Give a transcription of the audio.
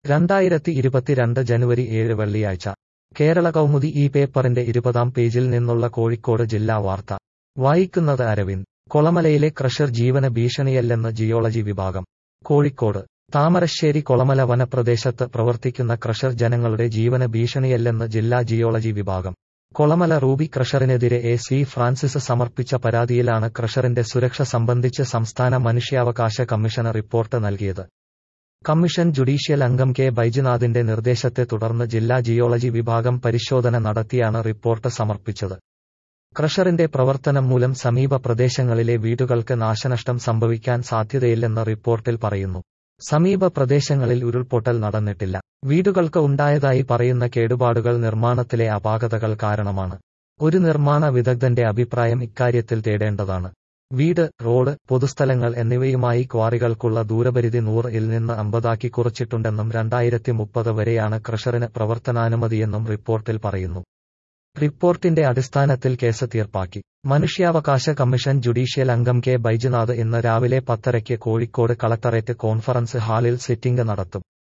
രണ്ടായിരത്തി ഇരുപത്തിരണ്ട് ജനുവരി ഏഴ് വെള്ളിയാഴ്ച കേരള കൗമുദി ഈ പേപ്പറിന്റെ ഇരുപതാം പേജിൽ നിന്നുള്ള കോഴിക്കോട് ജില്ലാ വാർത്ത വായിക്കുന്നത് അരവിന്ദ് കൊളമലയിലെ ക്രഷർ ജീവന ഭീഷണിയല്ലെന്ന് ജിയോളജി വിഭാഗം കോഴിക്കോട് താമരശ്ശേരി കൊളമല വനപ്രദേശത്ത് പ്രവർത്തിക്കുന്ന ക്രഷർ ജനങ്ങളുടെ ജീവന ഭീഷണിയല്ലെന്ന് ജില്ലാ ജിയോളജി വിഭാഗം കൊളമല റൂബി ക്രഷറിനെതിരെ എ സി ഫ്രാൻസിസ് സമർപ്പിച്ച പരാതിയിലാണ് ക്രഷറിന്റെ സുരക്ഷ സംബന്ധിച്ച് സംസ്ഥാന മനുഷ്യാവകാശ കമ്മീഷന് റിപ്പോർട്ട് നൽകിയത് കമ്മീഷൻ ജുഡീഷ്യൽ അംഗം കെ ബൈജുനാഥിന്റെ നിർദ്ദേശത്തെ തുടർന്ന് ജില്ലാ ജിയോളജി വിഭാഗം പരിശോധന നടത്തിയാണ് റിപ്പോർട്ട് സമർപ്പിച്ചത് ക്രഷറിന്റെ പ്രവർത്തനം മൂലം സമീപ പ്രദേശങ്ങളിലെ വീടുകൾക്ക് നാശനഷ്ടം സംഭവിക്കാൻ സാധ്യതയില്ലെന്ന് റിപ്പോർട്ടിൽ പറയുന്നു സമീപ പ്രദേശങ്ങളിൽ ഉരുൾപൊട്ടൽ നടന്നിട്ടില്ല വീടുകൾക്ക് ഉണ്ടായതായി പറയുന്ന കേടുപാടുകൾ നിർമ്മാണത്തിലെ അപാകതകൾ കാരണമാണ് ഒരു നിർമ്മാണ വിദഗ്ധന്റെ അഭിപ്രായം ഇക്കാര്യത്തിൽ തേടേണ്ടതാണ് വീട് റോഡ് പൊതുസ്ഥലങ്ങൾ എന്നിവയുമായി ക്വാറികൾക്കുള്ള ദൂരപരിധി നൂറ് ഇൽ നിന്ന് അമ്പതാക്കി കുറച്ചിട്ടുണ്ടെന്നും രണ്ടായിരത്തി മുപ്പത് വരെയാണ് ക്രഷറിന് പ്രവർത്തനാനുമതിയെന്നും റിപ്പോർട്ടിൽ പറയുന്നു റിപ്പോർട്ടിന്റെ അടിസ്ഥാനത്തിൽ കേസ് തീർപ്പാക്കി മനുഷ്യാവകാശ കമ്മീഷൻ ജുഡീഷ്യൽ അംഗം കെ ബൈജുനാഥ് ഇന്ന് രാവിലെ പത്തരയ്ക്ക് കോഴിക്കോട് കളക്ടറേറ്റ് കോൺഫറൻസ് ഹാളിൽ സിറ്റിംഗ് നടത്തും